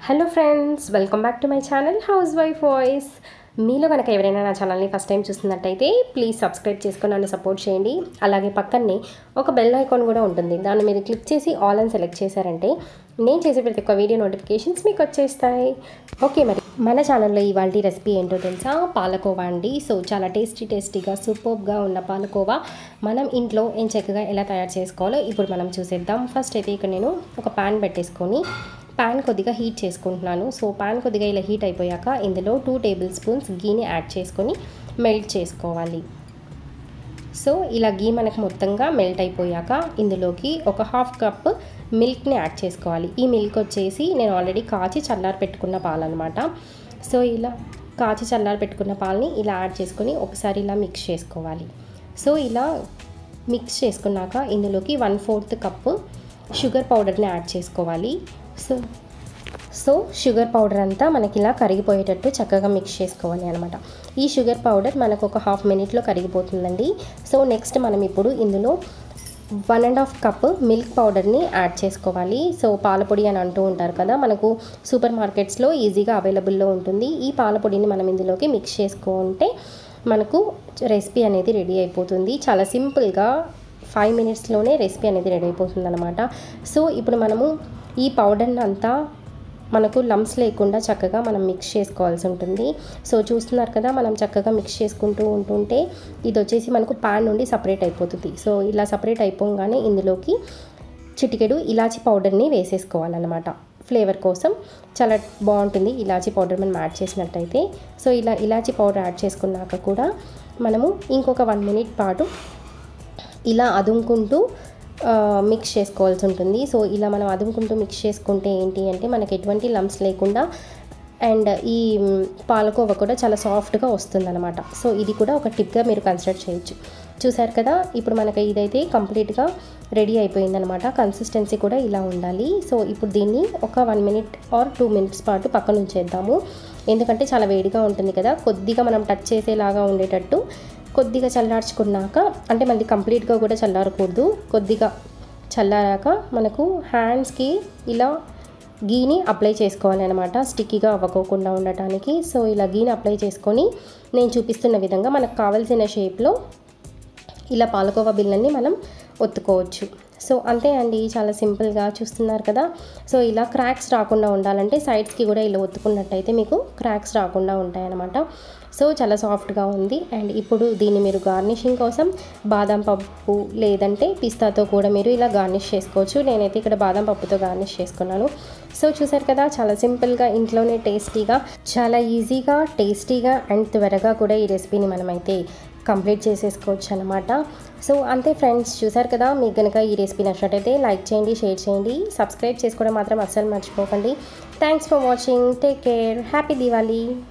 hello friends welcome back to my channel housewife voice మీలో కనుక ఎవరైనా నా ఛానల్ని ఫస్ట్ టైం చూస్తున్నట్టయితే ప్లీజ్ సబ్స్క్రైబ్ చేసుకొని నన్ను సపోర్ట్ చేయండి అలాగే పక్కనే ఒక బెల్ ఐకాన్ కూడా ఉంటుంది దాన్ని మీరు క్లిక్ చేసి ఆల్ అని సెలెక్ట్ చేశారంటే నేను చేసే ప్రతి ఒక్క వీడియో నోటిఫికేషన్స్ మీకు వచ్చేస్తాయి ఓకే మరి మన ఛానల్లో ఇవాళ రెసిపీ ఏంటో తెలుసా పాలకోవా అండి సో చాలా టేస్టీ టేస్టీగా సూపర్గా ఉన్న పాలకోవా మనం ఇంట్లో ఏం చక్కగా ఎలా తయారు చేసుకోవాలో ఇప్పుడు మనం చూసేద్దాం ఫస్ట్ అయితే ఇక్కడ నేను ఒక ప్యాన్ పెట్టేసుకొని ప్యాన్ కొద్దిగా హీట్ చేసుకుంటున్నాను సో ప్యాన్ కొద్దిగా ఇలా హీట్ అయిపోయాక ఇందులో టూ టేబుల్ స్పూన్స్ గీని యాడ్ చేసుకొని మెల్ట్ చేసుకోవాలి సో ఇలా గీ మనకు మొత్తంగా మెల్ట్ అయిపోయాక ఇందులోకి ఒక హాఫ్ కప్ మిల్క్ని యాడ్ చేసుకోవాలి ఈ మిల్క్ వచ్చేసి నేను ఆల్రెడీ కాచి చల్లారి పెట్టుకున్న పాలనమాట సో ఇలా కాచి చల్లారి పెట్టుకున్న పాలని ఇలా యాడ్ చేసుకొని ఒకసారి ఇలా మిక్స్ చేసుకోవాలి సో ఇలా మిక్స్ చేసుకున్నాక ఇందులోకి వన్ ఫోర్త్ కప్పు షుగర్ పౌడర్ని యాడ్ చేసుకోవాలి సో సో షుగర్ పౌడర్ అంతా మనకి ఇలా కరిగిపోయేటట్టు చక్కగా మిక్స్ చేసుకోవాలి అనమాట ఈ షుగర్ పౌడర్ మనకు ఒక హాఫ్ మినిట్లో కరిగిపోతుందండి సో నెక్స్ట్ మనం ఇప్పుడు ఇందులో one and half cup milk పౌడర్ని యాడ్ చేసుకోవాలి సో పాలపొడి అని అంటూ ఉంటారు కదా మనకు సూపర్ మార్కెట్స్లో ఈజీగా అవైలబుల్లో ఉంటుంది ఈ పాలపొడిని మనం ఇందులోకి మిక్స్ చేసుకుంటే మనకు రెసిపీ అనేది రెడీ అయిపోతుంది చాలా సింపుల్గా ఫైవ్ మినిట్స్లోనే రెసిపీ అనేది రెడీ అయిపోతుంది అనమాట సో ఇప్పుడు మనము ఈ పౌడర్ని అంతా మనకు లమ్స్ లేకుండా చక్కగా మనం మిక్స్ చేసుకోవాల్సి ఉంటుంది సో చూస్తున్నారు కదా మనం చక్కగా మిక్స్ చేసుకుంటూ ఉంటుంటే ఇది వచ్చేసి మనకు పాన్ నుండి సపరేట్ అయిపోతుంది సో ఇలా సపరేట్ అయిపోగానే ఇందులోకి చిటికెడు ఇలాచి పౌడర్ని వేసేసుకోవాలన్నమాట ఫ్లేవర్ కోసం చాలా బాగుంటుంది ఇలాచీ పౌడర్ మనం యాడ్ చేసినట్టయితే సో ఇలా ఇలాచీ పౌడర్ యాడ్ చేసుకున్నాక కూడా మనము ఇంకొక వన్ మినిట్ పాటు ఇలా అదుముకుంటూ మిక్స్ చేసుకోవాల్సి ఉంటుంది సో ఇలా మనం అదుముకుంటూ మిక్స్ చేసుకుంటే ఏంటి అంటే మనకి ఎటువంటి లంప్స్ లేకుండా అండ్ ఈ పాలకోవ కూడా చాలా సాఫ్ట్గా వస్తుందన్నమాట సో ఇది కూడా ఒక టిప్గా మీరు కన్సిడర్ చేయొచ్చు చూసారు కదా ఇప్పుడు మనకి ఇదైతే కంప్లీట్గా రెడీ అయిపోయిందనమాట కన్సిస్టెన్సీ కూడా ఇలా ఉండాలి సో ఇప్పుడు దీన్ని ఒక one minute or two minutes పాటు పక్కన ఉంచేద్దాము ఎందుకంటే చాలా వేడిగా ఉంటుంది కదా కొద్దిగా మనం టచ్ చేసేలాగా ఉండేటట్టు కొద్దిగా చల్లార్చుకున్నాక అంటే మళ్ళీ కంప్లీట్గా కూడా చల్లారకూడదు కొద్దిగా చల్లారాక మనకు హ్యాండ్స్కి ఇలా గీని అప్లై చేసుకోవాలి అనమాట స్టిక్కీగా అవ్వకోకుండా ఉండటానికి సో ఇలా గీని అప్లై చేసుకొని నేను చూపిస్తున్న విధంగా మనకు కావాల్సిన షేప్లో ఇలా పాలకోవా బిళ్ళని మనం ఒత్తుకోవచ్చు సో అంతే అండి చాలా సింపుల్గా చూస్తున్నారు కదా సో ఇలా క్రాక్స్ రాకుండా ఉండాలంటే సైడ్స్కి కూడా ఇలా ఒత్తుకున్నట్టయితే మీకు క్రాక్స్ రాకుండా ఉంటాయన్నమాట సో చాలా సాఫ్ట్గా ఉంది అండ్ ఇప్పుడు దీన్ని మీరు గార్నిషింగ్ కోసం బాదం పప్పు లేదంటే పిస్తాతో కూడా మీరు ఇలా గార్నిష్ చేసుకోవచ్చు నేనైతే ఇక్కడ బాదం పప్పుతో గార్నిష్ చేసుకున్నాను సో చూసారు కదా చాలా సింపుల్గా ఇంట్లోనే టేస్టీగా చాలా ఈజీగా టేస్టీగా అండ్ త్వరగా కూడా ఈ రెసిపీని మనమైతే కంప్లీట్ చేసేసుకోవచ్చు అనమాట సో అంతే ఫ్రెండ్స్ చూసారు కదా మీకు కనుక ఈ రెసిపీ నచ్చినట్టయితే లైక్ చేయండి షేర్ చేయండి సబ్స్క్రైబ్ చేసుకోవడం మాత్రం అస్సలు మర్చిపోకండి thanks for watching take care happy Diwali